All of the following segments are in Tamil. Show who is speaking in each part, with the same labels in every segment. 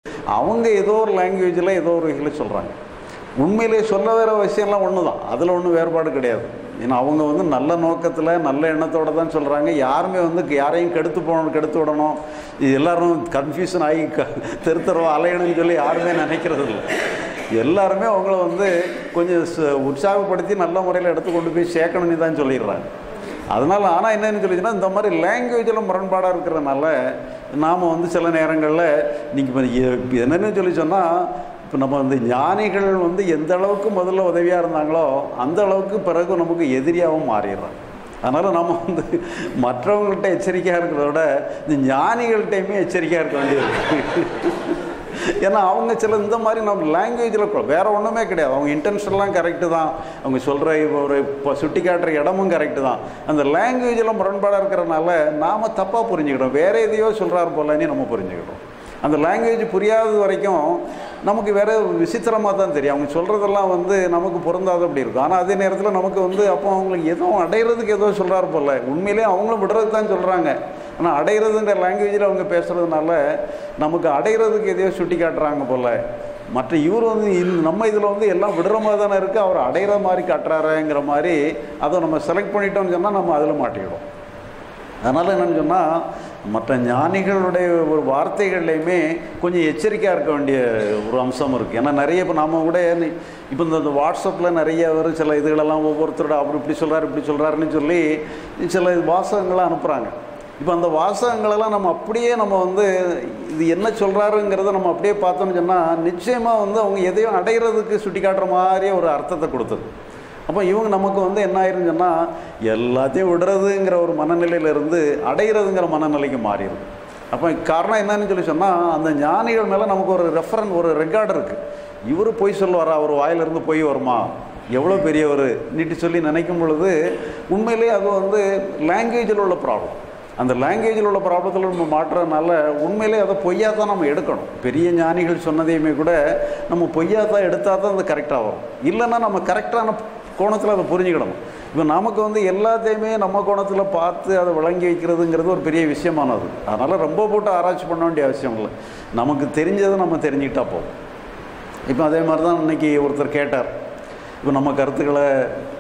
Speaker 1: அவங்க ஏதோ ஒரு லாங்குவேஜில் ஏதோ ஒரு வகையில் சொல்கிறாங்க உண்மையிலே சொல்ல வேற விஷயம்லாம் ஒன்று தான் அதில் ஒன்றும் வேறுபாடு கிடையாது ஏன்னா அவங்க வந்து நல்ல நோக்கத்தில் நல்ல எண்ணத்தோட தான் சொல்கிறாங்க யாருமே வந்து யாரையும் கெடுத்து போகணும் கெடுத்து விடணும் இது எல்லாரும் கன்ஃபியூஷன் ஆகி க தெரு தெருவா அலையணும்னு சொல்லி யாருமே நினைக்கிறது இல்லை எல்லாருமே அவங்கள வந்து கொஞ்சம் ச- உற்சாகப்படுத்தி நல்ல முறையில் எடுத்து கொண்டு போய் சேர்க்கணும்னு தான் சொல்லிடுறாங்க அதனால் ஆனால் என்னன்னு சொல்லிச்சுன்னா இந்த மாதிரி லாங்குவேஜில் முரண்பாடாக இருக்கிறதுனால நாம் வந்து சில நேரங்களில் நீங்கள் இப்போ என்னென்னு சொல்லி சொன்னால் இப்போ நம்ம வந்து ஞானிகள் வந்து எந்த அளவுக்கு முதல்ல உதவியாக இருந்தாங்களோ அந்த அளவுக்கு பிறகு நமக்கு எதிரியாகவும் மாறிடுறாங்க அதனால் நம்ம வந்து மற்றவங்கள்ட்ட எச்சரிக்கையாக இருக்கிறத விட இந்த ஞானிகள்கிட்டையுமே எச்சரிக்கையாக இருக்க வேண்டியது ஏன்னா அவங்க சில இந்த மாதிரி நம்ம லாங்குவேஜில் வேற ஒன்றுமே கிடையாது அவங்க இன்டென்ஷன்லாம் கரெக்டு தான் அவங்க சொல்கிற ஒரு இப்போ சுட்டி காட்டுற இடமும் கரெக்டு தான் அந்த லாங்குவேஜில் முரண்பாடாக இருக்கிறனால நாம் தப்பாக புரிஞ்சுக்கிட்டோம் வேற எதையோ சொல்கிறாரு போலன்னு நம்ம புரிஞ்சுக்கிட்டோம் அந்த லாங்குவேஜ் புரியாத வரைக்கும் நமக்கு வேற விசித்திரமாக தான் தெரியும் அவங்க சொல்கிறதெல்லாம் வந்து நமக்கு பொருந்தாத அப்படி இருக்கும் ஆனால் அதே நேரத்தில் நமக்கு வந்து அப்போ அவங்களுக்கு ஏதோ அடையிறதுக்கு ஏதோ சொல்கிறாரு போல உண்மையிலேயே அவங்களும் விடுறது தான் சொல்கிறாங்க ஆனால் அடையிறதுன்ற லாங்குவேஜில் அவங்க பேசுகிறதுனால நமக்கு அடையிறதுக்கு எதையோ சுட்டி காட்டுறாங்க போல மற்ற இவர் வந்து இந்த- நம்ம இதில் வந்து எல்லாம் விடுற மாதிரி தானே இருக்குது அவர் அடையிற மாதிரி காட்டுறாருங்கிற மாதிரி அதை நம்ம செலக்ட் பண்ணிட்டோம்னு சொன்னால் நம்ம அதில் மாட்டிக்கிடும் அதனால் என்னன்னு சொன்னால் மற்ற ஞானிகளுடைய ஒரு வார்த்தைகள்லையுமே கொஞ்சம் எச்சரிக்கையாக இருக்க வேண்டிய ஒரு அம்சம் இருக்குது ஏன்னா நிறைய இப்போ நாம கூட நீ- இப்போ இந்த இந்த வாட்ஸ்அப்பில் நிறைய ஒரு சில இதுகளெல்லாம் ஒவ்வொருத்தரோட அவர் இப்படி சொல்கிறார் இப்படி சொல்கிறாருன்னு சொல்லி சில வாசகங்களை அனுப்புகிறாங்க இப்போ அந்த வாசகங்களெல்லாம் நம்ம அப்படியே நம்ம வந்து இது என்ன சொல்கிறாருங்கிறத நம்ம அப்படியே பார்த்தோம்னு சொன்னால் நிச்சயமாக வந்து அவங்க எதையும் அடையிறதுக்கு சுட்டி காட்டுற மாதிரியே ஒரு அர்த்தத்தை கொடுத்தது அப்போ இவங்க நமக்கு வந்து என்ன ஆயிருன்னு சொன்னால் எல்லாத்தையும் விடுறதுங்கிற ஒரு மனநிலையிலிருந்து அடையிறதுங்கிற மனநிலைக்கு மாறிடுது அப்போ காரணம் என்னன்னு சொல்லி சொன்னால் அந்த ஞானிகள் மேலே நமக்கு ஒரு ரெஃபரன் ஒரு ரெக்கார்டு இருக்குது இவர் பொய் சொல்லுவாரா அவர் வாயிலிருந்து பொய் வருமா எவ்வளோ பெரியவர் நீட்டு சொல்லி நினைக்கும் பொழுது உண்மையிலேயே அது வந்து லாங்குவேஜில் உள்ள ப்ராப்ளம் அந்த லாங்குவேஜில் உள்ள ப்ராப்ளத்தில் நம்ம மாற்றுறதுனால உண்மையிலே அதை பொய்யா தான் நம்ம எடுக்கணும் பெரிய ஞானிகள் சொன்னதையுமே கூட நம்ம பொய்யா தான் எடுத்தால் தான் அது கரெக்டாக வரும் இல்லைன்னா நம்ம கரெக்டான கோணத்தில் அதை புரிஞ்சுக்கிடணும் இப்போ நமக்கு வந்து எல்லாத்தையுமே நம்ம கோணத்தில் பார்த்து அதை விளங்கி வைக்கிறதுங்கிறது ஒரு பெரிய விஷயமானது அதனால் ரொம்ப போட்டு ஆராய்ச்சி பண்ண வேண்டிய அவசியம் இல்லை நமக்கு தெரிஞ்சதை நம்ம தெரிஞ்சுக்கிட்டா போதும் இப்போ அதே மாதிரி தான் இன்னைக்கு ஒருத்தர் கேட்டார் இப்போ நம்ம கருத்துக்களை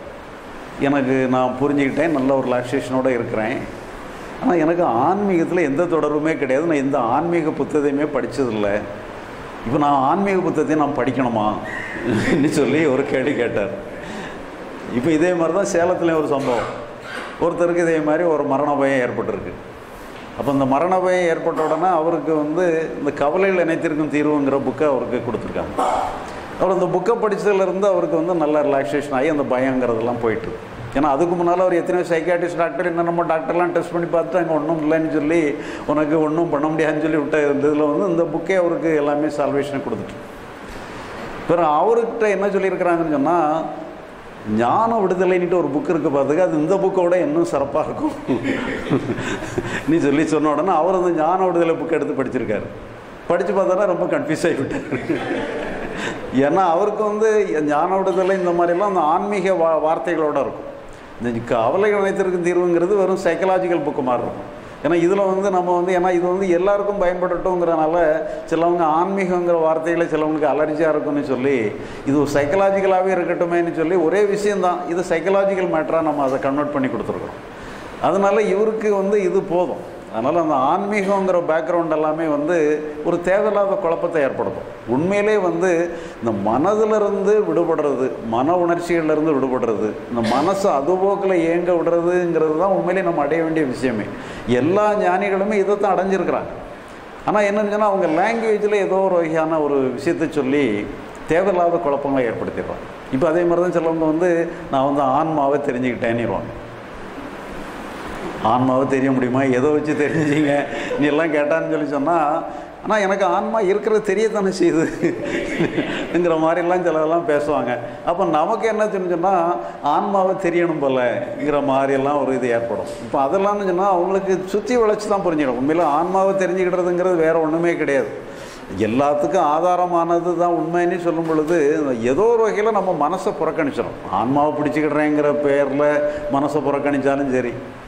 Speaker 1: எனக்கு நான் புரிஞ்சுக்கிட்டேன் நல்ல ஒரு ரிலாக்ஸேஷனோடு இருக்கிறேன் ஆனால் எனக்கு ஆன்மீகத்தில் எந்த தொடர்புமே கிடையாது நான் எந்த ஆன்மீக புத்தகத்தையுமே படித்ததில்லை இப்போ நான் ஆன்மீக புத்தகத்தையும் நான் படிக்கணுமா ன்னு சொல்லி ஒரு கேள்வி கேட்டார் இப்போ இதே மாதிரி தான் சேலத்துலேயும் ஒரு சம்பவம் ஒருத்தருக்கு இதே மாதிரி ஒரு மரண பயம் ஏற்பட்டிருக்கு அப்போ இந்த மரண பயம் ஏற்பட்ட உடனே அவருக்கு வந்து இந்த கவலைகள் இணைத்திருக்கும் தீர்வுங்கிற புக்கை அவருக்கு கொடுத்துருக்காங்க அவர் அந்த புக்கை படித்ததுலேருந்து அவருக்கு வந்து நல்ல ரிலாக்ஸேஷன் ஆகி அந்த பயங்கிறதெல்லாம் போயிட்டு ஏன்னா அதுக்கு முன்னால் அவர் எத்தனையோ சைக்காட்டிஸ்ட் டாக்டர் என்னென்னமோ டாக்டர்லாம் டெஸ்ட் பண்ணி பார்த்துட்டு அங்கே ஒன்றும் இல்லைன்னு சொல்லி உனக்கு ஒன்றும் பண்ண முடியாதுன்னு சொல்லி விட்ட இந்த இதில் வந்து இந்த புக்கே அவருக்கு எல்லாமே சால்வேஷனை கொடுத்துட்டு பிறகு அவர்கிட்ட என்ன சொல்லியிருக்கிறாங்கன்னு சொன்னால் ஞான விடுதலைன்ட்டு ஒரு புக் இருக்குது பார்த்துக்க அது இந்த புக்கோட இன்னும் சிறப்பாக இருக்கும் நீ சொல்லி சொன்ன உடனே அவர் அந்த ஞான விடுதலை புக் எடுத்து படிச்சிருக்காரு படித்து பார்த்தோன்னா ரொம்ப கன்ஃபியூஸ் ஆகிவிட்டார் ஏன்னா அவருக்கு வந்து ஞான விடுதலை இந்த மாதிரிலாம் அந்த ஆன்மீக வா வார்த்தைகளோட இருக்கும் இந்த கவலைகள் அனைத்திற்கும் தீர்வுங்கிறது வெறும் சைக்கலாஜிக்கல் புக்கு மாதிரி இருக்கும் ஏன்னா இதில் வந்து நம்ம வந்து ஏன்னா இது வந்து எல்லாருக்கும் பயன்படட்டுங்கிறனால சிலவங்க ஆன்மீகங்கிற வார்த்தைகளை சிலவங்களுக்கு அலர்ஜியாக இருக்கும்னு சொல்லி இது ஒரு சைக்கலாஜிக்கலாகவே இருக்கட்டுமேன்னு சொல்லி ஒரே விஷயந்தான் இது சைக்கலாஜிக்கல் மேட்டராக நம்ம அதை கன்வெர்ட் பண்ணி கொடுத்துருக்குறோம் அதனால இவருக்கு வந்து இது போதும் அதனால் அந்த ஆன்மீகங்கிற பேக்ரவுண்ட் எல்லாமே வந்து ஒரு தேவையில்லாத குழப்பத்தை ஏற்படுத்தும் உண்மையிலே வந்து இந்த மனதிலிருந்து விடுபடுறது மன உணர்ச்சிகள்லேருந்து விடுபடுறது இந்த மனசை அதுபோக்கில் இயங்க விடுறதுங்கிறது தான் உண்மையிலே நம்ம அடைய வேண்டிய விஷயமே எல்லா ஞானிகளுமே இதை தான் அடைஞ்சிருக்கிறாங்க ஆனால் என்னன்னு சொன்னால் அவங்க லாங்குவேஜில் ஏதோ ஒரு வகையான ஒரு விஷயத்தை சொல்லி தேவையில்லாத குழப்பங்களை ஏற்படுத்திடுறாங்க இப்போ அதே மாதிரி தான் சிலவங்க வந்து நான் வந்து ஆன்மாவை தெரிஞ்சுக்கிட்டேன்னுருவாங்க ஆன்மாவை தெரிய முடியுமா எதை வச்சு தெரிஞ்சிங்க நீ எல்லாம் கேட்டான்னு சொல்லி சொன்னால் ஆனால் எனக்கு ஆன்மா இருக்கிறது தெரியத்தானே செய்யுதுங்கிற மாதிரிலாம் சிலதெல்லாம் பேசுவாங்க அப்போ நமக்கு என்ன சொன்னால் ஆன்மாவை தெரியணும் போலங்கிற மாதிரியெல்லாம் ஒரு இது ஏற்படும் இப்போ அதெல்லாம்னு சொன்னால் அவங்களுக்கு சுற்றி வளைச்சி தான் புரிஞ்சிடும் உண்மையில் ஆன்மாவை தெரிஞ்சுக்கிட்டதுங்கிறது வேறு ஒன்றுமே கிடையாது எல்லாத்துக்கும் ஆதாரமானது தான் உண்மைன்னு சொல்லும் பொழுது ஏதோ ஒரு வகையில் நம்ம மனசை புறக்கணிச்சிடும் ஆன்மாவை பிடிச்சிக்கிடுறேங்கிற பேரில் மனசை புறக்கணித்தாலும் சரி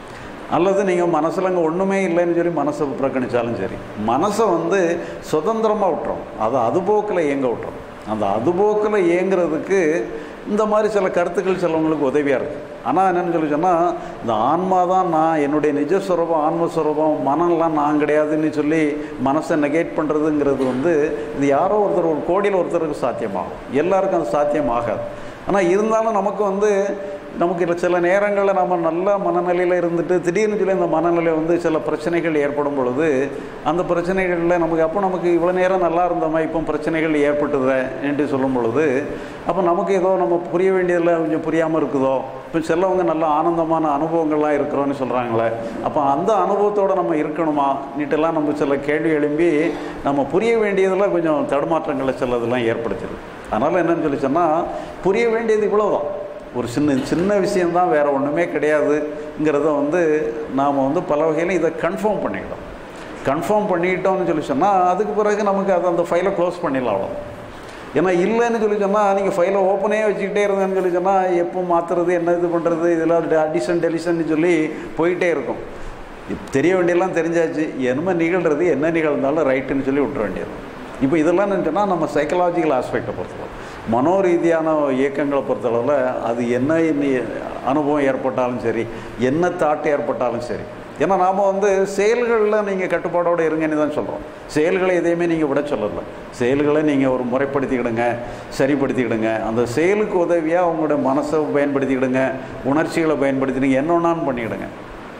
Speaker 1: அல்லது நீங்கள் மனசில் அங்கே ஒன்றுமே இல்லைன்னு சொல்லி மனசை புறக்கணிச்சாலும் சரி மனசை வந்து சுதந்திரமாக விட்டுறோம் அதை அதுபோக்கில் இயங்க விட்டுறோம் அந்த அதுபோக்கில் இயங்குறதுக்கு இந்த மாதிரி சில கருத்துக்கள் சிலவங்களுக்கு உதவியாக இருக்குது ஆனால் என்னென்னு சொல்லி சொன்னால் இந்த ஆன்மா தான் நான் என்னுடைய நிஜஸ்வரூபம் ஆன்மஸ்வரூபம் மனம்லாம் நான் கிடையாதுன்னு சொல்லி மனசை நெகேட் பண்ணுறதுங்கிறது வந்து இது யாரோ ஒருத்தர் ஒரு கோடியில் ஒருத்தருக்கு சாத்தியமாகும் எல்லாருக்கும் அது சாத்தியமாகாது ஆனால் இருந்தாலும் நமக்கு வந்து நமக்கு இல்ல சில நேரங்களில் நம்ம நல்ல மனநிலையில் இருந்துட்டு திடீர்னு சொல்லி அந்த மனநிலை வந்து சில பிரச்சனைகள் ஏற்படும் பொழுது அந்த பிரச்சனைகளில் நமக்கு அப்போ நமக்கு இவ்வளோ நேரம் நல்லா இருந்தோமா இப்போ பிரச்சனைகள் ஏற்பட்டுதே என்று சொல்லும் பொழுது அப்போ நமக்கு ஏதோ நம்ம புரிய வேண்டியதில் கொஞ்சம் புரியாமல் இருக்குதோ இப்போ சிலவங்க நல்ல ஆனந்தமான அனுபவங்கள்லாம் இருக்கிறோன்னு சொல்கிறாங்களே அப்போ அந்த அனுபவத்தோடு நம்ம இருக்கணுமா நீட்டெல்லாம் நம்ம சில கேள்வி எழும்பி நம்ம புரிய வேண்டியதில் கொஞ்சம் தடுமாற்றங்களை சில இதெல்லாம் ஏற்படுத்திடுது அதனால் என்னன்னு சொல்லி சொன்னால் புரிய வேண்டியது இவ்வளோதான் ஒரு சின்ன சின்ன விஷயந்தான் வேறு ஒன்றுமே கிடையாதுங்கிறத வந்து நாம் வந்து பல வகையில் இதை கன்ஃபார்ம் பண்ணிக்கிட்டோம் கன்ஃபார்ம் பண்ணிக்கிட்டோம்னு சொல்லி சொன்னால் அதுக்கு பிறகு நமக்கு அதை அந்த ஃபைலை க்ளோஸ் பண்ணிடலாம் அவ்வளோ ஏன்னா இல்லைன்னு சொல்லி சொன்னால் நீங்கள் ஃபைலை ஓப்பனே வச்சுக்கிட்டே இருந்தேன்னு சொல்லி சொன்னால் எப்போ மாற்றுறது என்ன இது பண்ணுறது இதில் அடிஷன் டெலிஷன் சொல்லி போயிட்டே இருக்கும் இப்ப தெரிய வேண்டியெல்லாம் தெரிஞ்சாச்சு என்ன நிகழ்கிறது என்ன நிகழ்ந்தாலும் ரைட்டுன்னு சொல்லி விட்டுற வேண்டியது இப்போ இதெல்லாம் நினச்சோன்னா நம்ம சைக்கலாஜிக்கல் ஆஸ்பெக்டை பொறுத்தவரை மனோரீதியான இயக்கங்களை பொறுத்தளவில் அது என்ன இன்னி- அனுபவம் ஏற்பட்டாலும் சரி என்ன தாட் ஏற்பட்டாலும் சரி ஏன்னா நாம் வந்து செயல்களில் நீங்கள் கட்டுப்பாடோடு இருங்கன்னு தான் சொல்கிறோம் செயல்களை எதையுமே நீங்கள் விட சொல்லலை செயல்களை நீங்கள் ஒரு முறைப்படுத்திக்கிடுங்க சரிப்படுத்திக்கிடுங்க அந்த செயலுக்கு உதவியாக உங்களுடைய மனசை பயன்படுத்திக்கிடுங்க உணர்ச்சிகளை பயன்படுத்திடுங்க என்ன ஒன்றான்னு பண்ணிக்கிடுங்க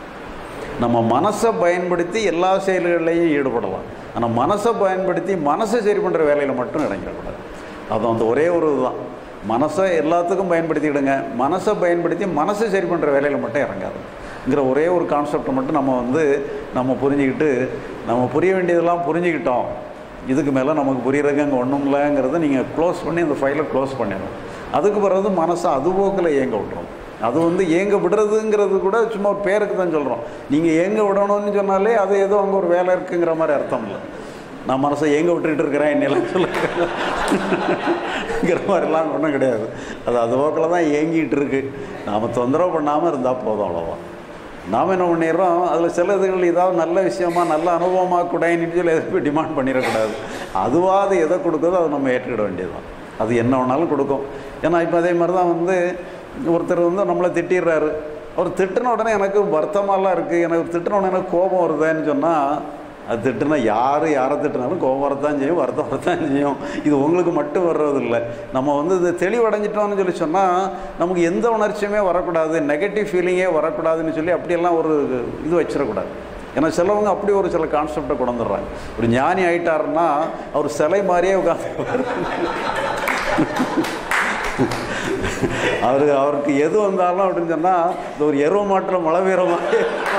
Speaker 1: நம்ம மனசை பயன்படுத்தி எல்லா செயல்கள்லையும் ஈடுபடலாம் ஆனால் மனசை பயன்படுத்தி மனசை சரி பண்ணுற வேலையில் மட்டும் இறங்கிடக்கூடாது அது அந்த ஒரே ஒரு இதுதான் மனசை எல்லாத்துக்கும் பயன்படுத்திக்கிடுங்க மனசை பயன்படுத்தி மனசை சரி பண்ணுற வேலையில் மட்டும் இறங்காதுங்கிற ஒரே ஒரு கான்செப்டை மட்டும் நம்ம வந்து நம்ம புரிஞ்சுக்கிட்டு நம்ம புரிய வேண்டியதெல்லாம் புரிஞ்சுக்கிட்டோம் இதுக்கு மேலே நமக்கு புரியறதுக்கு அங்கே ஒன்றும் இல்லைங்கிறத நீங்கள் க்ளோஸ் பண்ணி அந்த ஃபைலை க்ளோஸ் பண்ணிடணும் அதுக்கு பிறகு மனசை அதுபோக்கில் இயங்க விட்டுரும் அது வந்து ஏங்க விடுறதுங்கிறது கூட சும்மா ஒரு பேருக்கு தான் சொல்கிறோம் நீங்கள் ஏங்க விடணும்னு சொன்னாலே அது ஏதோ அங்கே ஒரு வேலை இருக்குங்கிற மாதிரி அர்த்தம் இல்லை நான் மனசை ஏங்க விட்டுக்கிட்டு இருக்கிறேன் என்னெல்லாம் சொல்லுங்கிற மாதிரிலாம் ஒன்றும் கிடையாது அது அது போக்கில் தான் ஏங்கிட்டு இருக்கு நாம் தொந்தரவு பண்ணாமல் இருந்தால் போதும் அவ்வளோதான் நாம் என்ன பண்ணிடுறோம் அதில் சில இதுகள் ஏதாவது நல்ல விஷயமா நல்ல அனுபவமாக கூடன்னு சொல்லி எதை போய் டிமாண்ட் பண்ணிடக்கூடாது அதுவாக அது எதை கொடுக்குதோ அதை நம்ம ஏற்றுக்கிட வேண்டியதுதான் அது என்ன வேணாலும் கொடுக்கும் ஏன்னா இப்போ அதே மாதிரி தான் வந்து ஒருத்தர் வந்து நம்மளை திட்டிடுறாரு அவர் திட்டின உடனே எனக்கு வருத்தமாலாம் இருக்குது எனக்கு திட்டின உடனே எனக்கு கோபம் வருதுன்னு சொன்னால் அது திட்டுனா யார் யாரை திட்டினாலும் கோபம் வரத்தான் செய்யும் வருத்தம் வரத்தான் செய்யும் இது உங்களுக்கு மட்டும் வர்றதில்லை நம்ம வந்து இது தெளிவடைஞ்சிட்டோம்னு சொல்லி சொன்னால் நமக்கு எந்த உணர்ச்சியுமே வரக்கூடாது நெகட்டிவ் ஃபீலிங்கே வரக்கூடாதுன்னு சொல்லி அப்படியெல்லாம் ஒரு இது வச்சிடக்கூடாது ஏன்னா சிலவங்க அப்படி ஒரு சில கான்செப்டை கொண்டு வந்துடுறாங்க ஒரு ஞானி ஆயிட்டாருன்னா அவர் சிலை மாதிரியே உட்காந்து அவரு அவருக்கு எது வந்தாலும் அப்படின்னு சொன்னால் இந்த ஒரு எருவ மாட்டில் மழை பெய்கிற மாதிரி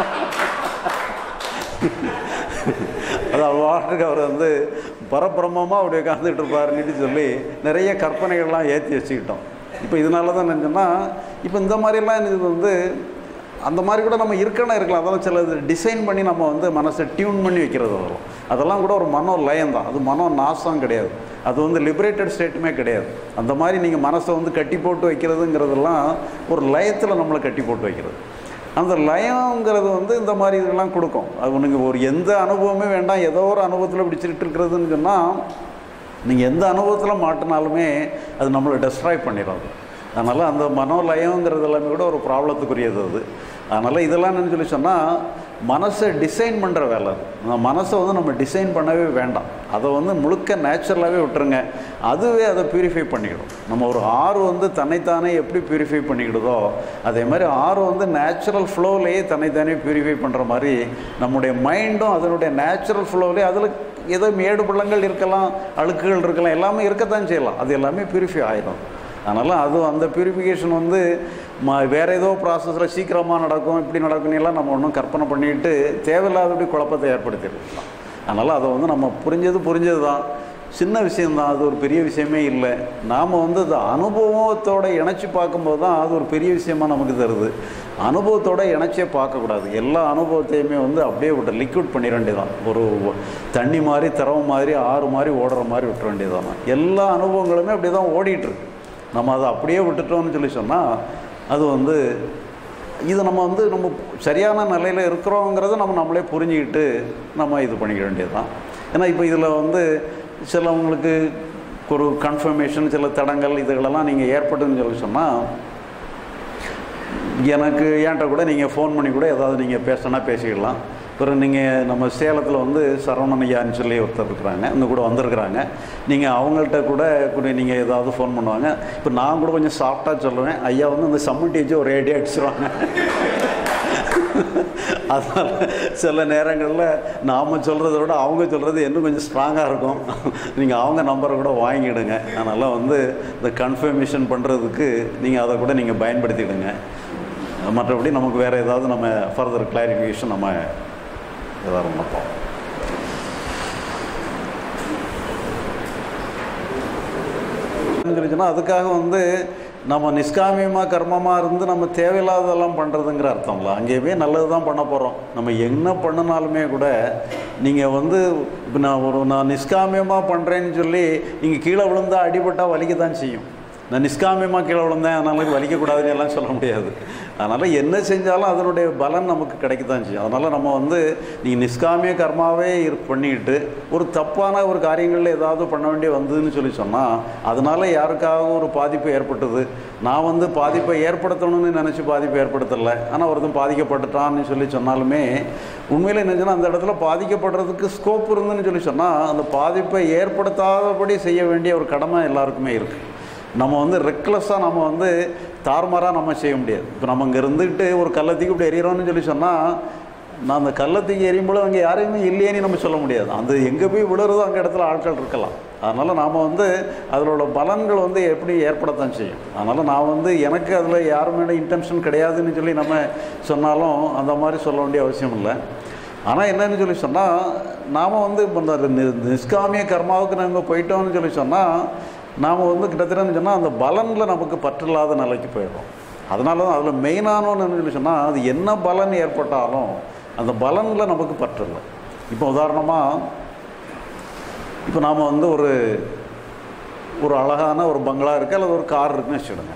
Speaker 1: அது அவ்வாட்டுக்கு அவர் வந்து பரபிரமமாக அப்படி உட்காந்துட்டு இருப்பாருன்னு சொல்லி நிறைய கற்பனைகள்லாம் ஏற்றி வச்சுக்கிட்டோம் இப்போ இதனால தான் என்னன்னா இப்போ இந்த மாதிரிலாம் இது வந்து அந்த மாதிரி கூட நம்ம இருக்கணும் இருக்கலாம் அதெல்லாம் சில இது டிசைன் பண்ணி நம்ம வந்து மனசை டியூன் பண்ணி வைக்கிறது வரும் அதெல்லாம் கூட ஒரு மனோ லயம் தான் அது மனோ நாசம் கிடையாது அது வந்து லிபரேட்டட் ஸ்டேட்டுமே கிடையாது அந்த மாதிரி நீங்கள் மனசை வந்து கட்டி போட்டு வைக்கிறதுங்கிறதெல்லாம் ஒரு லயத்தில் நம்மளை கட்டி போட்டு வைக்கிறது அந்த லயங்கிறது வந்து இந்த மாதிரி இதெல்லாம் கொடுக்கும் அது உனக்கு ஒரு எந்த அனுபவமே வேண்டாம் ஏதோ ஒரு அனுபவத்தில் பிடிச்சிட்டு இருக்கிறதுன்னு சொன்னால் நீங்கள் எந்த அனுபவத்தில் மாட்டினாலுமே அது நம்மளை டெஸ்ட்ராய் பண்ணிடும் அதனால் அந்த மனோலயங்கிறது எல்லாமே கூட ஒரு ப்ராப்ளத்துக்குரியது அது அதனால் இதெல்லாம் என்னன்னு சொல்லி சொன்னால் மனசை டிசைன் பண்ணுற வேலை அது அந்த மனசை வந்து நம்ம டிசைன் பண்ணவே வேண்டாம் அதை வந்து முழுக்க நேச்சுரலாகவே விட்டுருங்க அதுவே அதை பியூரிஃபை பண்ணிக்கிடும் நம்ம ஒரு ஆறு வந்து தன்னைத்தானே எப்படி பியூரிஃபை பண்ணிக்கிடுதோ அதே மாதிரி ஆறு வந்து நேச்சுரல் ஃப்ளோலேயே தன்னைத்தானே பியூரிஃபை பண்ணுற மாதிரி நம்முடைய மைண்டும் அதனுடைய நேச்சுரல் ஃப்ளோலேயே அதில் ஏதோ மேடு பள்ளங்கள் இருக்கலாம் அழுக்குகள் இருக்கலாம் எல்லாமே இருக்கத்தான் செய்யலாம் அது எல்லாமே பியூரிஃபை ஆயிடும் அதனால் அது அந்த பியூரிஃபிகேஷன் வந்து ம வேறு ஏதோ ப்ராசஸில் சீக்கிரமாக நடக்கும் இப்படி நடக்கும் எல்லாம் நம்ம ஒன்றும் கற்பனை பண்ணிட்டு தேவையில்லாதபடி குழப்பத்தை ஏற்படுத்திடலாம் அதனால் அதை வந்து நம்ம புரிஞ்சது புரிஞ்சது தான் சின்ன விஷயந்தான் அது ஒரு பெரிய விஷயமே இல்லை நாம் வந்து அது அனுபவத்தோட இணைச்சி பார்க்கும்போது தான் அது ஒரு பெரிய விஷயமா நமக்கு தருது அனுபவத்தோட இணைச்சே பார்க்கக்கூடாது எல்லா அனுபவத்தையுமே வந்து அப்படியே விட்டு லிக்விட் பண்ணிட வேண்டியதான் ஒரு தண்ணி மாதிரி திரவம் மாதிரி ஆறு மாதிரி ஓடுற மாதிரி விட்டுற வேண்டியதான எல்லா அனுபவங்களுமே அப்படியே தான் ஓடிட்டுருக்கு நம்ம அதை அப்படியே விட்டுட்டோம்னு சொல்லி சொன்னால் அது வந்து இது நம்ம வந்து நம்ம சரியான நிலையில் இருக்கிறோங்கிறத நம்ம நம்மளே புரிஞ்சுக்கிட்டு நம்ம இது பண்ணிக்க வேண்டியது தான் ஏன்னா இப்போ இதில் வந்து சிலவங்களுக்கு ஒரு கன்ஃபர்மேஷன் சில தடங்கள் இதுகளெல்லாம் நீங்கள் ஏற்பட்டுன்னு சொல்லி சொன்னால் எனக்கு ஏன்ட்ட கூட நீங்கள் ஃபோன் பண்ணி கூட ஏதாவது நீங்கள் பேசினா பேசிக்கலாம் பிறகு நீங்கள் நம்ம சேலத்தில் வந்து சரவணன் ஐயான்னு சொல்லி ஒருத்தர் இருக்கிறாங்க இங்கே கூட வந்திருக்கிறாங்க நீங்கள் அவங்கள்ட்ட கூட கூட நீங்கள் ஏதாவது ஃபோன் பண்ணுவாங்க இப்போ நான் கூட கொஞ்சம் சாஃப்டாக சொல்லுவேன் ஐயா வந்து இந்த சம்மட்டி வச்சு ஒரு ஐடியா அடிச்சிருவாங்க அதனால் சில நேரங்களில் நாம் சொல்கிறத விட அவங்க சொல்கிறது இன்னும் கொஞ்சம் ஸ்ட்ராங்காக இருக்கும் நீங்கள் அவங்க நம்பரை கூட வாங்கிடுங்க அதனால் வந்து இந்த கன்ஃபர்மேஷன் பண்ணுறதுக்கு நீங்கள் அதை கூட நீங்கள் பயன்படுத்திடுங்க மற்றபடி நமக்கு வேறு ஏதாவது நம்ம ஃபர்தர் கிளாரிஃபிகேஷன் நம்ம ஏதாவது பண்ணப்போம் சொல்லிச்சுன்னா அதுக்காக வந்து நம்ம நிஷ்காமியமாக கர்மமாக இருந்து நம்ம தேவையில்லாததெல்லாம் பண்ணுறதுங்கிற அர்த்தம்ல அங்கேயுமே நல்லது தான் பண்ண போகிறோம் நம்ம என்ன பண்ணினாலுமே கூட நீங்கள் வந்து இப்போ நான் ஒரு நான் நிஷ்காமியமாக பண்ணுறேன்னு சொல்லி நீங்கள் கீழே விழுந்தா அடிபட்டால் வலிக்க தான் செய்யும் நான் நிஷ்காமியமாக கீழே விழுந்தேன் அதனால வலிக்கக்கூடாதுன்னு எல்லாம் சொல்ல முடியாது அதனால் என்ன செஞ்சாலும் அதனுடைய பலன் நமக்கு கிடைக்க தான் செய்யும் அதனால் நம்ம வந்து நீங்கள் நிஷ்காமிய கர்மாவே இரு பண்ணிக்கிட்டு ஒரு தப்பான ஒரு காரியங்களில் ஏதாவது பண்ண வேண்டிய வந்ததுன்னு சொல்லி சொன்னால் அதனால் யாருக்காகவும் ஒரு பாதிப்பு ஏற்பட்டது நான் வந்து பாதிப்பை ஏற்படுத்தணும்னு நினச்சி பாதிப்பு ஏற்படுத்தலை ஆனால் ஒருத்தன் பாதிக்கப்பட்டுட்டான்னு சொல்லி சொன்னாலுமே உண்மையில் என்னச்சுன்னா அந்த இடத்துல பாதிக்கப்படுறதுக்கு ஸ்கோப் இருந்துன்னு சொல்லி சொன்னால் அந்த பாதிப்பை ஏற்படுத்தாதபடி செய்ய வேண்டிய ஒரு கடமை எல்லாருக்குமே இருக்குது நம்ம வந்து ரெக்லெஸ்ஸாக நம்ம வந்து தார்மாராக நம்ம செய்ய முடியாது இப்போ நம்ம இங்கே இருந்துக்கிட்டு ஒரு கள்ளத்துக்கு இப்படி எறிகிறோம்னு சொல்லி சொன்னால் நான் அந்த கள்ளத்துக்கு எரியும்போது அங்கே யாரையுமே இல்லையேன்னு நம்ம சொல்ல முடியாது அந்த எங்கே போய் விழுறதோ அங்கே இடத்துல ஆட்கள் இருக்கலாம் அதனால் நாம் வந்து அதனோட பலன்கள் வந்து எப்படி ஏற்படத்தான் செய்யும் அதனால் நான் வந்து எனக்கு அதில் யார் மேலே இன்டென்ஷன் கிடையாதுன்னு சொல்லி நம்ம சொன்னாலும் அந்த மாதிரி சொல்ல வேண்டிய அவசியம் இல்லை ஆனால் என்னன்னு சொல்லி சொன்னால் நாம் வந்து இப்போ இந்த நி- நிஷ்காமிய கர்மாவுக்கு நாங்கள் போயிட்டோம்னு சொல்லி சொன்னால் நாம் வந்து கிட்டத்தட்ட சொன்னால் அந்த பலனில் நமக்கு பற்றில்லாத நிலைக்கு போயிடும் அதனால தான் அதில் மெயினானோன்னு சொல்லி சொன்னால் அது என்ன பலன் ஏற்பட்டாலும் அந்த பலனில் நமக்கு பற்றில்லை இப்போ உதாரணமாக இப்போ நாம் வந்து ஒரு ஒரு அழகான ஒரு பங்களா இருக்குது அல்லது ஒரு கார் இருக்குன்னு வச்சுடுங்க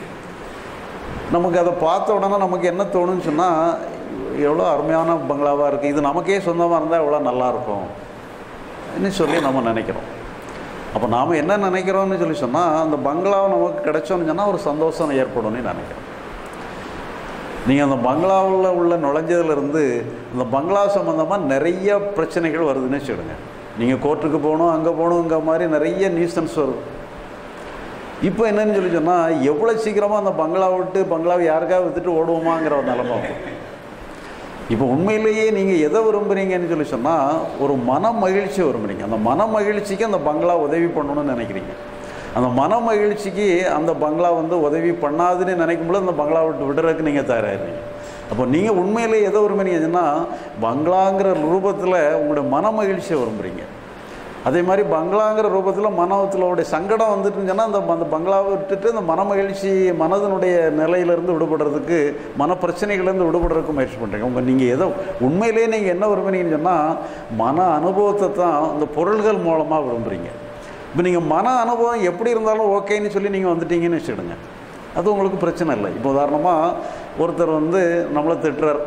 Speaker 1: நமக்கு அதை பார்த்த உடனே நமக்கு என்ன தோணுன்னு சொன்னால் எவ்வளோ அருமையான பங்களாவாக இருக்குது இது நமக்கே சொந்தமாக இருந்தால் எவ்வளோ நல்லாயிருக்கும் ன்னு சொல்லி நம்ம நினைக்கிறோம் அப்போ நாம் என்ன நினைக்கிறோம்னு சொல்லி சொன்னால் அந்த பங்களாவை நமக்கு கிடைச்சோன்னு சொன்னால் ஒரு சந்தோஷம் ஏற்படும்னு நினைக்கிறோம் நீங்கள் அந்த பங்களாவில் உள்ள நுழைஞ்சதுலேருந்து அந்த பங்களா சம்மந்தமாக நிறைய பிரச்சனைகள் வருதுன்னு வச்சுடுங்க நீங்கள் கோர்ட்டுக்கு போகணும் அங்கே போகணுங்கிற மாதிரி நிறைய நியூசன்ஸ் வருது இப்போ என்னன்னு சொல்லி சொன்னால் எவ்வளோ சீக்கிரமாக அந்த பங்களா விட்டு பங்களாவை யாருக்காவது வித்துட்டு ஓடுவோமாங்கிற ஒரு நிலமை வரும் இப்போ உண்மையிலேயே நீங்கள் எதை விரும்புகிறீங்கன்னு சொல்லி சொன்னால் ஒரு மன மகிழ்ச்சி விரும்புகிறீங்க அந்த மன மகிழ்ச்சிக்கு அந்த பங்களா உதவி பண்ணணும்னு நினைக்கிறீங்க அந்த மன மகிழ்ச்சிக்கு அந்த பங்களா வந்து உதவி பண்ணாதுன்னு நினைக்கும்போது அந்த பங்களா விட்டு விடுறதுக்கு நீங்கள் தயாராகிறீங்க அப்போ நீங்கள் உண்மையிலேயே எதை விரும்புறீங்கன்னா பங்களாங்கிற ரூபத்தில் உங்களுடைய மன மகிழ்ச்சியை விரும்புகிறீங்க அதே மாதிரி பங்களாங்கிற ரூபத்தில் மனத்திலோடைய சங்கடம் வந்துட்டுன்னு அந்த அந்த பங்களாவை விட்டுட்டு அந்த மன மகிழ்ச்சி மனதனுடைய நிலையிலேருந்து விடுபடுறதுக்கு மன பிரச்சனைகள்லேருந்து விடுபடுறதுக்கு முயற்சி பண்ணுறீங்க உங்கள் நீங்கள் எதோ உண்மையிலேயே நீங்கள் என்ன விரும்புறீங்கன்னு சொன்னால் மன அனுபவத்தை தான் இந்த பொருள்கள் மூலமாக விரும்புகிறீங்க இப்போ நீங்கள் மன அனுபவம் எப்படி இருந்தாலும் ஓகேன்னு சொல்லி நீங்கள் வந்துட்டீங்கன்னு வச்சுடுங்க அது உங்களுக்கு பிரச்சனை இல்லை இப்போ உதாரணமாக ஒருத்தர் வந்து நம்மளை திட்டுறார்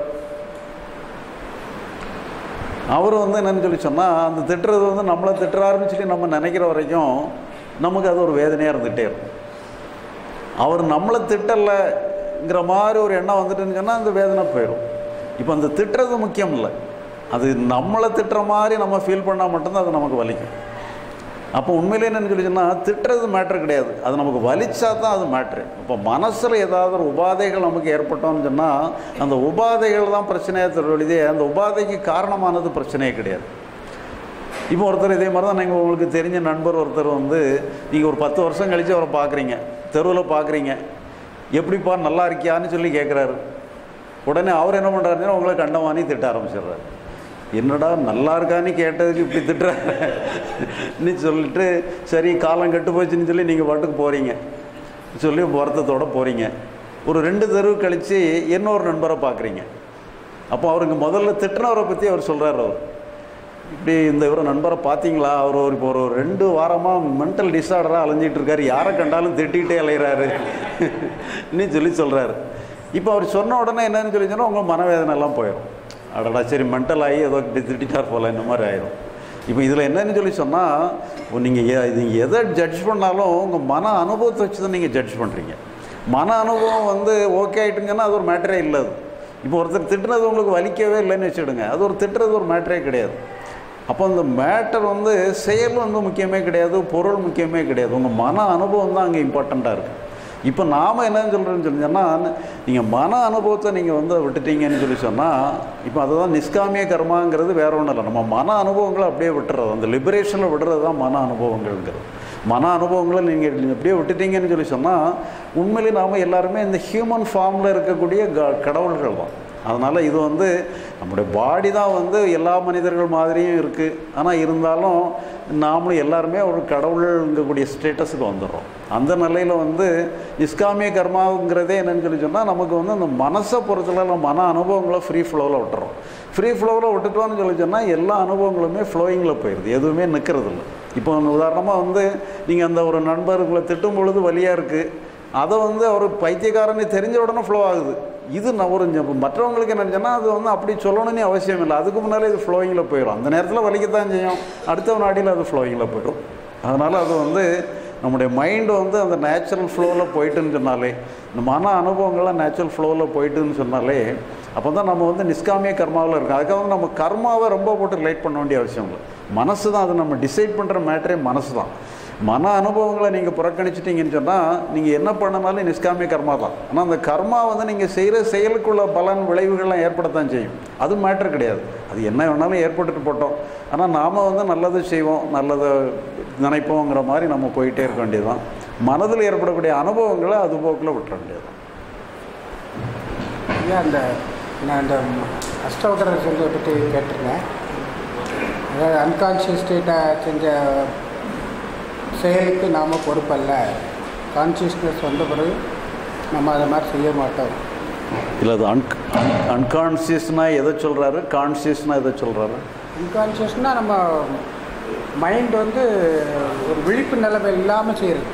Speaker 1: அவர் வந்து என்னன்னு சொல்லி சொன்னால் அந்த திட்டுறது வந்து நம்மளை திட்டுறாருன்னு சொல்லி நம்ம நினைக்கிற வரைக்கும் நமக்கு அது ஒரு வேதனையாக இருந்துகிட்டே இருக்கும் அவர் நம்மளை திட்டலைங்கிற மாதிரி ஒரு எண்ணம் வந்துட்டுன்னு சொன்னால் அந்த வேதனை போயிடும் இப்போ அந்த திட்டுறது முக்கியம் இல்லை அது நம்மளை திட்டுற மாதிரி நம்ம ஃபீல் பண்ணால் மட்டும்தான் அது நமக்கு வலிக்கும் அப்போ உண்மையிலே என்னன்னு சொல்லி சொன்னால் திட்டுறது மேட்ரு கிடையாது அது நமக்கு வலிச்சா தான் அது மேட்ரு இப்போ மனசில் ஏதாவது ஒரு உபாதைகள் நமக்கு ஏற்பட்டோம்னு சொன்னால் அந்த உபாதைகள் தான் பிரச்சனையை தருவதே அந்த உபாதைக்கு காரணமானது பிரச்சனையே கிடையாது இப்போ ஒருத்தர் இதே மாதிரி தான் நீங்கள் உங்களுக்கு தெரிஞ்ச நண்பர் ஒருத்தர் வந்து நீங்கள் ஒரு பத்து வருஷம் கழித்து அவரை பார்க்குறீங்க தெருவில் பார்க்குறீங்க எப்படிப்பா நல்லா இருக்கியான்னு சொல்லி கேட்குறாரு உடனே அவர் என்ன பண்ணுறாருன்னா உங்களை கண்டவானி திட்ட ஆரம்பிச்சிடுறாரு என்னடா நல்லா இருக்கான்னு கேட்டதுக்கு இப்படி திட்டுற நீ சொல்லிட்டு சரி காலம் கெட்டு போச்சுன்னு சொல்லி நீங்கள் பாட்டுக்கு போகிறீங்க சொல்லி வருத்தத்தோட போகிறீங்க ஒரு ரெண்டு தெருவு கழித்து இன்னொரு நண்பரை பார்க்குறீங்க அப்போ அவருக்கு முதல்ல திட்டினவரை பற்றி அவர் சொல்கிறார் அவர் இப்படி இந்த இவரை நண்பரை பார்த்தீங்களா அவர் ஒரு இப்போ ஒரு ரெண்டு வாரமாக மென்டல் டிஸார்டராக அலைஞ்சிட்டு இருக்காரு யாரை கண்டாலும் திட்டிகிட்டே அலைகிறாரு நீ சொல்லி சொல்கிறாரு இப்போ அவர் சொன்ன உடனே என்னன்னு சொல்லி சொன்னால் உங்கள் மனவேதனை எல்லாம் போயிடும் அடடா சரி மென்டல் ஆகி ஏதோ இப்படி திட்டிட்டார் போல இந்த மாதிரி ஆயிரும் இப்போ இதில் என்னன்னு சொல்லி சொன்னால் நீங்கள் நீங்கள் எதை ஜட்ஜ் பண்ணாலும் உங்கள் மன அனுபவத்தை வச்சு தான் நீங்கள் ஜட்ஜ் பண்ணுறீங்க மன அனுபவம் வந்து ஓகே ஆகிட்டுங்கன்னா அது ஒரு மேட்டரே இல்லை அது இப்போ ஒருத்தர் திட்டுறது உங்களுக்கு வலிக்கவே இல்லைன்னு வச்சுடுங்க அது ஒரு திட்டுறது ஒரு மேட்டரே கிடையாது அப்போ இந்த மேட்டர் வந்து செயல் வந்து முக்கியமே கிடையாது பொருள் முக்கியமே கிடையாது உங்கள் மன அனுபவம் தான் அங்கே இம்பார்ட்டண்ட்டாக இருக்குது இப்போ நாம் என்னன்னு சொல்கிறேன்னு சொல்லி சொன்னால் நீங்கள் மன அனுபவத்தை நீங்கள் வந்து விட்டுட்டீங்கன்னு சொல்லி சொன்னால் இப்போ அதுதான் நிஷ்காமிய கர்மாங்கிறது வேற ஒன்றும் இல்லை நம்ம மன அனுபவங்களை அப்படியே விட்டுறது அந்த லிபரேஷனில் விடுறது தான் மன அனுபவங்கள்ங்கிறது மன அனுபவங்களை நீங்கள் அப்படியே விட்டுட்டீங்கன்னு சொல்லி சொன்னால் உண்மையிலே நாம் எல்லாருமே இந்த ஹியூமன் ஃபார்மில் இருக்கக்கூடிய க கடவுள்கள் தான் அதனால் இது வந்து நம்முடைய பாடி தான் வந்து எல்லா மனிதர்கள் மாதிரியும் இருக்குது ஆனால் இருந்தாலும் நாமளும் எல்லாருமே ஒரு கடவுள்ங்கக்கூடிய ஸ்டேட்டஸுக்கு வந்துடுறோம் அந்த நிலையில் வந்து நிஷ்காமிய கர்மாங்கிறதே என்னன்னு சொல்லி சொன்னால் நமக்கு வந்து அந்த மனசை பொறுத்தல நம்ம மன அனுபவங்களை ஃப்ரீ ஃப்ளோவில் விட்டுறோம் ஃப்ரீ ஃப்ளோவில் விட்டுட்டோம்னு சொல்லி சொன்னால் எல்லா அனுபவங்களுமே ஃப்ளோயிங்கில் போயிடுது எதுவுமே நிற்கிறது இல்லை இப்போ உதாரணமாக வந்து நீங்கள் அந்த ஒரு நண்பர்களை திட்டும் பொழுது வழியாக இருக்குது அதை வந்து அவர் பைத்தியக்காரனை தெரிஞ்ச உடனே ஃப்ளோ ஆகுது இது நான் ஒரு ஞ- மற்றவங்களுக்கு என்ன சொன்னால் அது வந்து அப்படி சொல்லணும்னு அவசியம் இல்லை அதுக்கு முன்னாலே இது ஃப்ளோயிங்கில் போயிடும் அந்த நேரத்தில் வலிக்கத்தான் செய்யும் அடுத்த நாடியில் அது ஃப்ளோயிங்கில் போயிடும் அதனால் அது வந்து நம்முடைய மைண்டு வந்து அந்த நேச்சுரல் ஃப்ளோவில் போயிட்டுன்னு சொன்னாலே இந்த மன அனுபவங்கள்லாம் நேச்சுரல் ஃப்ளோவில் போயிட்டுன்னு சொன்னாலே அப்போ தான் நம்ம வந்து நிஷ்காமிய கர்மாவில் இருக்கோம் அதுக்காக வந்து நம்ம கர்மாவை ரொம்ப போட்டு ரிலேட் பண்ண வேண்டிய அவசியம் இல்லை மனசு தான் அது நம்ம டிசைட் பண்ணுற மேட்டரே மனசு தான் மன அனுபவங்களை நீங்கள் புறக்கணிச்சிட்டிங்கன்னு சொன்னால் நீங்கள் என்ன பண்ணனாலும் நிஷ்காமிய கர்மா தான் ஆனால் அந்த கர்மா வந்து நீங்கள் செய்கிற செயலுக்குள்ள பலன் விளைவுகள்லாம் ஏற்படத்தான் செய்யும் அது மேட்ரு கிடையாது அது என்ன வேணாலும் ஏற்பட்டுட்டு போட்டோம் ஆனால் நாம் வந்து நல்லது செய்வோம் நல்லதை நினைப்போங்கிற மாதிரி நம்ம போயிட்டே இருக்க வேண்டியதுதான் மனதில் ஏற்படக்கூடிய அனுபவங்களை அது போக்கில் விட்டுற வேண்டியதுதான்
Speaker 2: ஐயா அந்த நான் அந்த அஷ்டவக்கரர் செஞ்சதை பற்றி கேட்டிருந்தேன் அதாவது அன்கான்ஷியஸ் ஸ்டேட்டாக செஞ்ச செயலுக்கு நாம் பொறுப்பல்ல கான்சியஸ்னஸ் வந்த பிறகு நம்ம அதை மாதிரி செய்ய மாட்டோம்
Speaker 1: இல்லை அது அன் அன்கான்சியஸ்னால் எதை சொல்கிறாரு கான்சியஸ்னால் எதை சொல்கிறாரு
Speaker 2: அன்கான்ஷியஸ்னால் நம்ம மைண்ட் வந்து ஒரு விழிப்பு நிலைமை இல்லாமல் செய்கிறது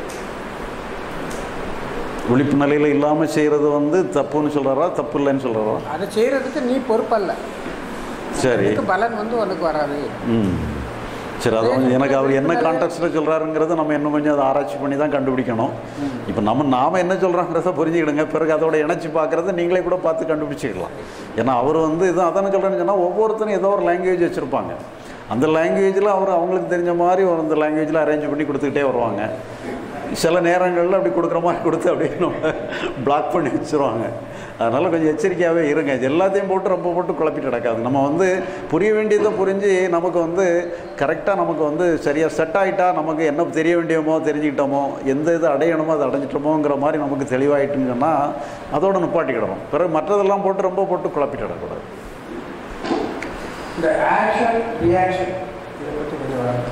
Speaker 1: விழிப்பு நிலையில் இல்லாமல் செய்கிறது வந்து தப்புன்னு சொல்கிறாரா தப்பு இல்லைன்னு சொல்கிறாரா
Speaker 2: அதை செய்கிறதுக்கு நீ பொறுப்பல்ல
Speaker 1: சரி
Speaker 2: அதுக்கு பலன் வந்து உனக்கு வராது
Speaker 1: ம் சரி அது வந்து எனக்கு அவர் என்ன கான்டெக்ட்டில் சொல்கிறாருங்கிறத நம்ம இன்னும் கொஞ்சம் அதை ஆராய்ச்சி பண்ணி தான் கண்டுபிடிக்கணும் இப்போ நம்ம நாம் என்ன சொல்கிறாங்கிறத புரிஞ்சுக்கிடுங்க பிறகு அதோட இணைச்சி பார்க்குறத நீங்களே கூட பார்த்து கண்டுபிடிச்சிக்கலாம் ஏன்னா அவர் வந்து இது அதானே சொல்கிறேன்னு சொன்னால் ஒவ்வொருத்தரும் ஏதோ ஒரு லாங்குவேஜ் வச்சுருப்பாங்க அந்த லாங்குவேஜில் அவர் அவங்களுக்கு தெரிஞ்ச மாதிரி ஒரு அந்த லாங்குவேஜில் அரேஞ்ச் பண்ணி கொடுத்துக்கிட்டே வருவாங்க சில நேரங்களில் அப்படி கொடுக்குற மாதிரி கொடுத்து அப்படியே நம்ம பிளாக் பண்ணி வச்சுருவாங்க அதனால் கொஞ்சம் எச்சரிக்கையாகவே இருங்க இது எல்லாத்தையும் போட்டு ரொம்ப போட்டு குழப்பிட்டு நடக்காது நம்ம வந்து புரிய வேண்டியதை புரிஞ்சு நமக்கு வந்து கரெக்டாக நமக்கு வந்து சரியாக செட் ஆகிட்டா நமக்கு என்ன தெரிய வேண்டியமோ தெரிஞ்சுக்கிட்டோமோ எந்த இது அடையணுமோ அதை அடைஞ்சிட்டோமோங்கிற மாதிரி நமக்கு தெளிவாயிட்டுன்னு சொன்னால் அதோட நிப்பாட்டிக்கிடணும் பிறகு மற்றதெல்லாம் போட்டு ரொம்ப போட்டு குழப்பிட்டு நடக்கூடாது
Speaker 2: இந்த ஆக்ஷன் ரியாக்ஷன் இதை பற்றி கொஞ்சம் வரும்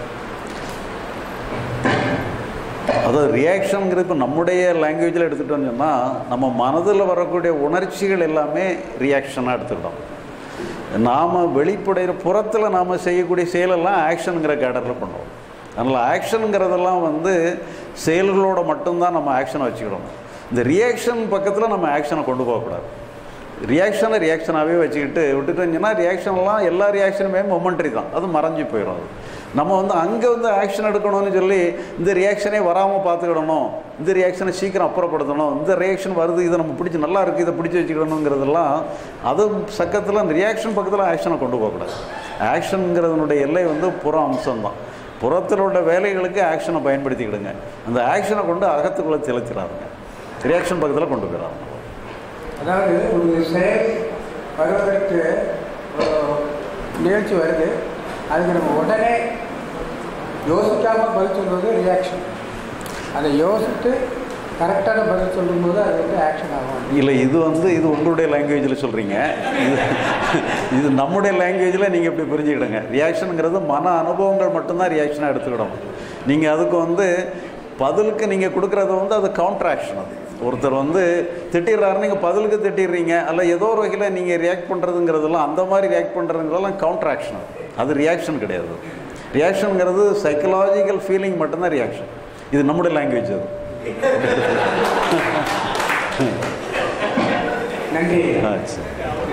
Speaker 1: அதாவது ரியாக்ஷனுங்கிறது இப்போ நம்முடைய லாங்குவேஜில் எடுத்துட்டோம்னு சொன்னால் நம்ம மனதில் வரக்கூடிய உணர்ச்சிகள் எல்லாமே ரியாக்ஷனாக எடுத்துக்கிட்டோம் நாம் வெளிப்படைகிற புறத்தில் நாம் செய்யக்கூடிய செயலெல்லாம் ஆக்ஷனுங்கிற கேடரில் பண்ணுறோம் அதனால் ஆக்ஷனுங்கிறதெல்லாம் வந்து செயல்களோட மட்டும்தான் நம்ம ஆக்ஷனை வச்சுக்கிடணும் இந்த ரியாக்ஷன் பக்கத்தில் நம்ம ஆக்ஷனை கொண்டு போகக்கூடாது ரியாக்ஷனை ரியாக்ஷனாகவே வச்சுக்கிட்டு விட்டுட்டோம்னா ரியாக்ஷன்லாம் எல்லா ரியாக்ஷனுமே மொமெண்ட்ரி தான் அது மறைஞ்சு போயிடும் அது நம்ம வந்து அங்கே வந்து ஆக்ஷன் எடுக்கணும்னு சொல்லி இந்த ரியாக்ஷனே வராமல் பார்த்துக்கிடணும் இந்த ரியாக்ஷனை சீக்கிரம் அப்புறப்படுத்தணும் இந்த ரியாக்ஷன் வருது இதை நம்ம பிடிச்சி நல்லா இருக்குது இதை பிடிச்சி வச்சுக்கிடணுங்கிறதெல்லாம் அது சக்கத்தில் அந்த ரியாக்ஷன் பக்கத்தில் ஆக்ஷனை கொண்டு போகக்கூடாது ஆக்ஷனுங்கிறதுனுடைய எல்லை வந்து புற அம்சம்தான் புறத்தில் உள்ள வேலைகளுக்கு ஆக்ஷனை பயன்படுத்திக்கிடுங்க அந்த ஆக்ஷனை கொண்டு அகத்துக்குள்ளே செலுத்திடாதுங்க ரியாக்ஷன் பக்கத்தில் கொண்டு போயிடாதுங்க
Speaker 2: அதாவது ஒரு செயல் வருவதற்கு ஒரு நிகழ்ச்சி வருது அதுக்கு நம்ம உடனே யோசிக்காமல் பதில் சொல்வது ரியாக்ஷன் அதை யோசித்து கரெக்டான பதில் சொல்லும்போது அது வந்து ஆக்ஷன் ஆகும்
Speaker 1: இல்லை இது வந்து இது உங்களுடைய லாங்குவேஜில் சொல்கிறீங்க இது இது நம்முடைய லாங்குவேஜில் நீங்கள் இப்படி புரிஞ்சுக்கிடுங்க ரியாக்ஷனுங்கிறது மன அனுபவங்கள் மட்டும்தான் ரியாக்ஷனாக எடுத்துக்கிடணும் நீங்கள் அதுக்கு வந்து பதிலுக்கு நீங்கள் கொடுக்குறது வந்து அது கவுண்டர் ஆக்ஷன் அது ஒருத்தர் வந்து திட்டிடுறாரு நீங்கள் பதிலுக்கு திட்டிடுறீங்க அல்ல ஏதோ ஒரு வகையில் நீங்கள் ரியாக்ட் பண்ணுறதுங்கிறதெல்லாம் அந்த மாதிரி ரியாக்ட் பண்ணுறதுங்கிறதெல்லாம் கவுண்டர் ஆக்ஷன் அது அது ரியாக்ஷன் கிடையாது ரியாக்ஷனுங்கிறது சைக்கலாஜிக்கல் ஃபீலிங் மட்டும்தான் ரியாக்ஷன் இது நம்முடைய லாங்குவேஜ் அது
Speaker 2: நன்றி
Speaker 1: ஆ சரி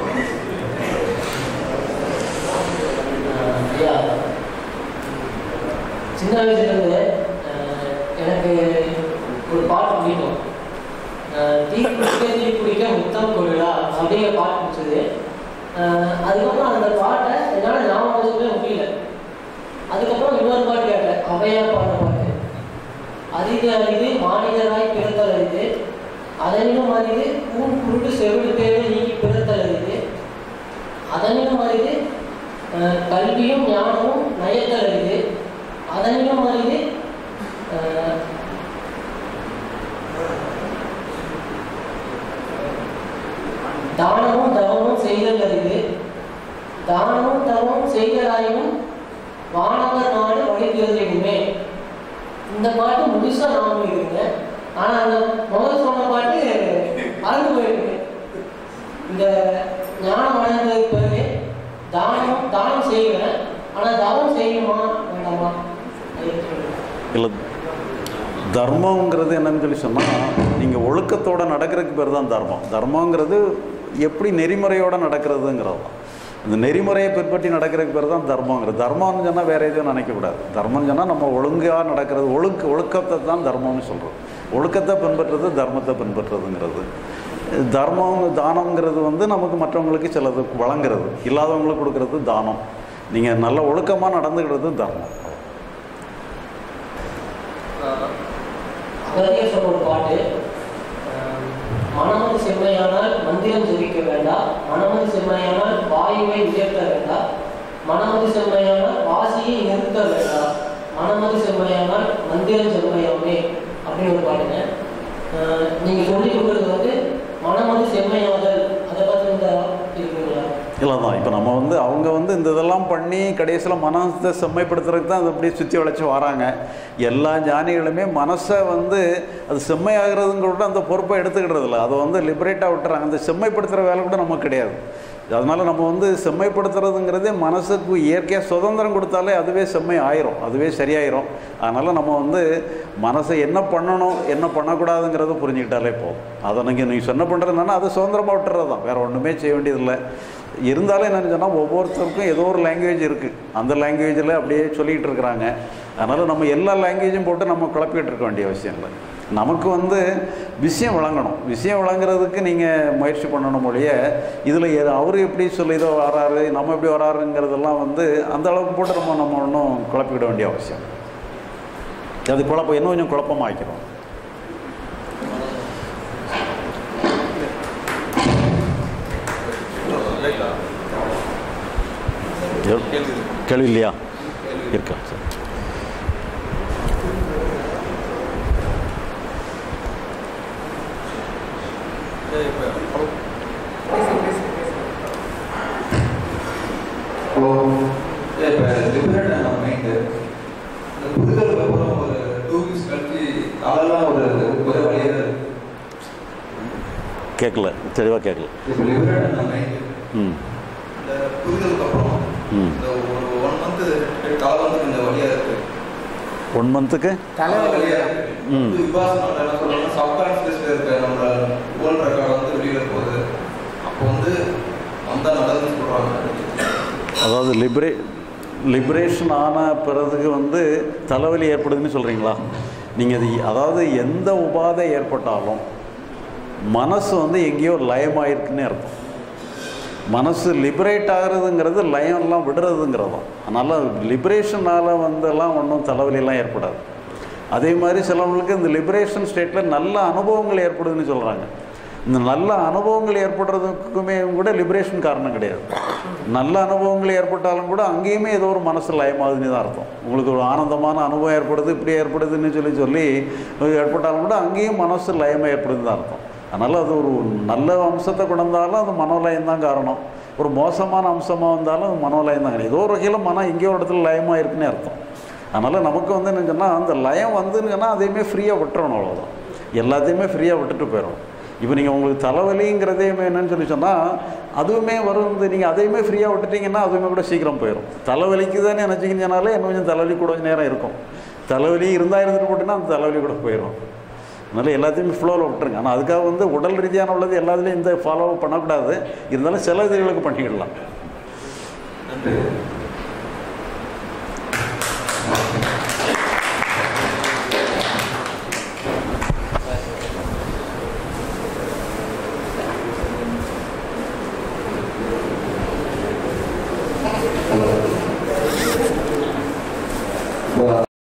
Speaker 3: ஐயா சின்ன வயசுலேருந்து எனக்கு ஒரு பாட்டு பிடிக்கும் அஹ், தீ குடிக்க தீ குடிக்க முத்தம் கொள்ளா அப்படிங்கிற பாட்டு பிடிச்சது அஹ், அதுக்கப்புறம் அந்த பாட்டை என்னால் ஞாபகம் வச்சுக்கவே முடியல அதுக்கப்புறம் இன்னொரு பாட்டு கேட்டேன் அவையார் பாடின பாட்டு அதிக அரிது மாநிலராய் பிறத்தல் அரிது அதனினும் அரிது கூன் குருட்டு செவிடு தேவை நீக்கி பிறத்தல் அரிது அதனினும் அரிது அஹ், கல்வியும் ஞானமும் நயத்தல் அரிது அதனினும் அரிது அஹ், தானமும் தவமும் செய்தல் அரிது தானமும் தவமும் செய்தலாயினும் வானவர் நாடு வழிபிறந்திடுமே இந்த பாட்டு முழுசா ஞாபகம் இருக்குங்க ஆனா அந்த முதல் சொன்ன பாட்டு மறந்து போயிருக்கு இந்த ஞானம் அடைந்ததுக்கு பிறகு தானம் தானம் செய்வேன் ஆனா தவம் செய்யுமா வேண்டாமா அது எப்படி?
Speaker 1: இல்லை தர்மங்கிறது என்னன்னு சொல்லி சொன்னால் நீங்கள் ஒழுக்கத்தோடு நடக்கிறதுக்கு பேர் தான் தர்மம் தர்மங்கிறது எப்படி நெறிமுறையோடு நடக்கிறதுங்கிறது தான் இந்த நெறிமுறையை பின்பற்றி நடக்கிறதுக்கு பேர் தான் தர்மங்கிறது தர்மம்னு சொன்னால் வேறு எதுவும் நினைக்கக்கூடாது தர்மம்னு சொன்னால் நம்ம ஒழுங்காக நடக்கிறது ஒழுக்க ஒழுக்கத்தை தான் தர்மம்னு சொல்கிறோம் ஒழுக்கத்தை பின்பற்றுறது தர்மத்தை பின்பற்றுறதுங்கிறது தர்மம் தானம்ங்கிறது வந்து நமக்கு மற்றவங்களுக்கு சிலது வழங்குறது இல்லாதவங்களுக்கு கொடுக்கறது தானம் நீங்கள் நல்ல ஒழுக்கமாக நடந்துக்கிறது தர்மம்
Speaker 3: அகத்தியர் சொன்ன ஒரு பாட்டு அஹ், மனமது செம்மையானால் மந்திரம் ஜெபிக்க வேண்டாம் மனமது செம்மையானால் வாயுவை உயர்த்த வேண்டாம் மனமது செம்மையானால் வாசியை நிறுத்த வேண்டாம் மனமது செம்மையானால் மந்திரம் செம்மையாமே அப்படின்னு ஒரு பாட்டுங்க அஹ், நீங்க சொல்லி கொடுக்குறது வந்து மனமது செம்மையாதல் அதை பத்தி இந்த இருக்குங்களா
Speaker 1: இல்லை தான் இப்போ நம்ம வந்து அவங்க வந்து இந்த இதெல்லாம் பண்ணி கடைசியில் மனசை செம்மைப்படுத்துறதுக்கு தான் அது அப்படியே சுற்றி வளைச்சி வராங்க எல்லா ஞானிகளுமே மனசை வந்து அது செம்மையாகிறதுங்கிறத அந்த பொறுப்பை எடுத்துக்கிட்டது இல்லை அதை வந்து லிபரேட்டாக விட்டுறாங்க அந்த செம்மைப்படுத்துகிற வேலை கூட நமக்கு கிடையாது அதனால் நம்ம வந்து செம்மைப்படுத்துறதுங்கிறதே மனசுக்கு இயற்கையாக சுதந்திரம் கொடுத்தாலே அதுவே செம்மை ஆயிரும் அதுவே சரியாயிரும் அதனால் நம்ம வந்து மனசை என்ன பண்ணணும் என்ன பண்ணக்கூடாதுங்கிறத புரிஞ்சுக்கிட்டாலே போதும் அதை நீங்கள் நீங்கள் சொன்ன பண்ணுறதுனா அதை சுதந்திரமாக விட்டுறது தான் வேறு ஒன்றுமே செய்ய வேண்டியதில்லை இருந்தாலும் என்னன்னு சொன்னால் ஒவ்வொருத்தருக்கும் ஏதோ ஒரு லாங்குவேஜ் இருக்குது அந்த லாங்குவேஜில் அப்படியே சொல்லிகிட்டு இருக்கிறாங்க அதனால் நம்ம எல்லா லாங்குவேஜும் போட்டு நம்ம குழப்பிட்டு இருக்க வேண்டிய அவசியம் இல்லை நமக்கு வந்து விஷயம் வழங்கணும் விஷயம் வழங்குறதுக்கு நீங்கள் முயற்சி பண்ணணும் மொழிய இதில் அவர் எப்படி சொல்லி இதோ வராரு நம்ம எப்படி வராருங்கிறதெல்லாம் வந்து அந்த அளவுக்கு போட்டு நம்ம நம்ம ஒன்றும் குழப்பிக்கிட வேண்டிய அவசியம் அது குழப்பம் இன்னும் கொஞ்சம் குழப்பமாக்கிறோம் கேள்வி இல்லையா இருக்கா சரி
Speaker 4: இப்போ இப்போ லிபரேட் ஆன மைண்டு இந்த புரிதலுக்கு அப்புறம் ஒரு டூ வீக்ஸ் கழிச்சு காலெல்லாம் ஒரு ஒரு வழியாக இருக்கு
Speaker 1: கேட்கல தெளிவாக கேட்கல
Speaker 4: இப்போ லிபரேட் ஆன மைண்டு
Speaker 1: ம்
Speaker 4: இந்த புரிதலுக்கு அப்புறம்
Speaker 1: ம்.
Speaker 4: இந்த ஒரு ஒன் மந்த் காலம் வந்து இந்த வழியாக இருக்கு
Speaker 1: ஒன் மந்த்துக்கு
Speaker 2: தலைவலி
Speaker 4: வழியா இருக்கு
Speaker 1: ம்.
Speaker 4: வந்து விபாசனம் என்ன சொல்றாங்கன்னா சப்கான்சியஸ்ல இருக்க நம்ம ஓன் ரெக்கார்ட் வந்து வெளியில போகுது அப்போ வந்து அந்த நடந்துன்னு சொல்றாங்க
Speaker 1: அதாவது லிபரே லிபரேஷன் ஆன பிறகு வந்து தலைவலி ஏற்படுதுன்னு சொல்கிறீங்களா நீங்கள் அது அதாவது எந்த உபாதை ஏற்பட்டாலும் மனசு வந்து எங்கேயோ லயமாயிருக்குன்னு அர்த்தம் மனசு லிபரேட் ஆகுறதுங்கிறது லயம்லாம் விடுறதுங்கிறது தான் அதனால் லிபரேஷனால் வந்தெல்லாம் ஒன்றும் தலைவலியெல்லாம் ஏற்படாது அதே மாதிரி சிலவங்களுக்கு இந்த லிபரேஷன் ஸ்டேட்டில் நல்ல அனுபவங்கள் ஏற்படுதுன்னு சொல்கிறாங்க இந்த நல்ல அனுபவங்கள் ஏற்படுறதுக்குமே கூட லிபரேஷன் காரணம் கிடையாது நல்ல அனுபவங்கள் ஏற்பட்டாலும் கூட அங்கேயுமே ஏதோ ஒரு மனசு லயமாகுதுன்னு தான் அர்த்தம் உங்களுக்கு ஒரு ஆனந்தமான அனுபவம் ஏற்படுது இப்படி ஏற்படுதுன்னு சொல்லி சொல்லி ஏற்பட்டாலும் கூட அங்கேயும் மனசு லயமாக ஏற்படுதுன்னு தான் அர்த்தம் அதனால் அது ஒரு நல்ல அம்சத்தை கொண்டாலும் அது மனோலயம் தான் காரணம் ஒரு மோசமான அம்சமாக வந்தாலும் அது மனோலயம் தான் காரணம் ஏதோ ஒரு வகையில் மனம் எங்கேயோ ஒரு இடத்துல லயமாக இருக்குன்னே அர்த்தம் அதனால் நமக்கு வந்து என்ன சொன்னால் அந்த லயம் வந்துன்னு சொன்னால் அதையுமே ஃப்ரீயாக விட்டுறணும் அவ்வளோதான் எல்லாத்தையுமே ஃப்ரீயாக விட்டுட்டு போயிடும் இப்போ நீங்கள் உங்களுக்கு தலைவலிங்கிறதே என்னன்னு சொல்லி சொன்னால் அதுவுமே வரும் நீங்கள் அதையுமே ஃப்ரீயாக விட்டுட்டீங்கன்னா அதுவுமே கூட சீக்கிரம் போயிடும் தலைவலிக்கு தானே நினச்சிக்கிங்கனாலே இன்னும் கொஞ்சம் தலைவலி கூட கொஞ்சம் நேரம் இருக்கும் தலைவலி இருந்தால் இருந்துட்டு போட்டுன்னா அந்த தலைவலி கூட போயிடும் அதனால் எல்லாத்தையுமே ஃப்ளோவில் விட்டுருங்க ஆனால் அதுக்காக வந்து உடல் ரீதியான உள்ளது எல்லாத்துலேயும் இந்த ஃபாலோ பண்ணக்கூடாது இருந்தாலும் சில இதுகளுக்கு பண்ணிக்கிடலாம்
Speaker 4: நன்றி